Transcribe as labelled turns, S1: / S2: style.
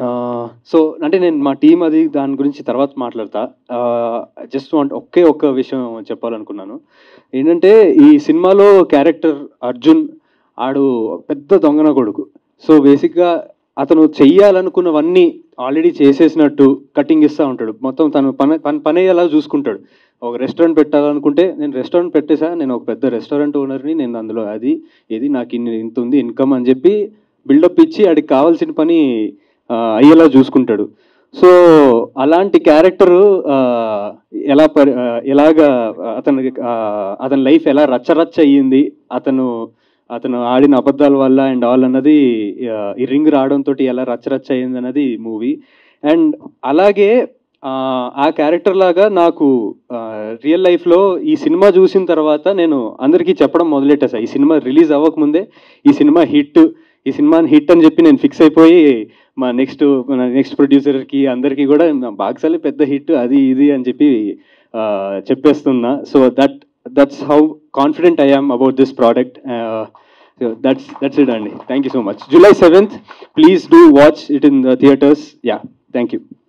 S1: so అంటే నేను మా టీం అది దాని గురించి తర్వాత మాట్లాడతా జస్ట్ వాంట్ ఒకే ఒక్క విషయం చెప్పాలనుకున్నాను ఏంటంటే ఈ సినిమాలో క్యారెక్టర్ అర్జున్ ఆడు పెద్ద దొంగన కొడుకు సో బేసిక్గా అతను చెయ్యాలనుకున్నవన్నీ ఆల్రెడీ చేసేసినట్టు కటింగ్ ఇస్తూ ఉంటాడు మొత్తం తను పని పని పని అయ్యేలా చూసుకుంటాడు ఒక రెస్టారెంట్ పెట్టాలనుకుంటే నేను రెస్టారెంట్ పెట్టేసా నేను ఒక పెద్ద రెస్టారెంట్ ఓనర్ని నేను అందులో అది ఇది నాకు ఇన్ని ఇంత ఉంది ఇన్కమ్ అని చెప్పి బిల్డప్ ఇచ్చి ఆడికి కావాల్సిన పని ఆ, అయ్యేలా చూసుకుంటాడు సో అలాంటి క్యారెక్టరు ఎలా పరి ఆ, ఎలాగా అతనికి ఆ, అతని లైఫ్ ఎలా రచ్చరచ్చ అయ్యింది అతను అతను ఆడిన అబద్ధాల వల్ల అండ్ ఆల్ అన్నది ఆ, ఈ రింగ్ రావడంతో ఎలా రచ్చరచ్చ అయ్యింది అన్నది మూవీ అండ్ అలాగే ఆ, ఆ క్యారెక్టర్ లాగా నాకు రియల్ లైఫ్లో ఈ సినిమా చూసిన తర్వాత నేను అందరికీ చెప్పడం మొదలెట్టేసా ఈ సినిమా రిలీజ్ అవ్వకముందే ఈ సినిమా హిట్ ఈ సినిమాని హిట్ అని చెప్పి నేను ఫిక్స్ అయిపోయి మా నెక్స్ట్ మన నెక్స్ట్ ప్రొడ్యూసర్కి అందరికీ కూడా బాక్సాలే పెద్ద హిట్ అది ఇది అని చెప్పి ఆ, చెప్పేస్తున్నా so that that's how confident I'm about this product so that's that's it అండి thank you so much July seventh please do watch it in the theatres yeah thank you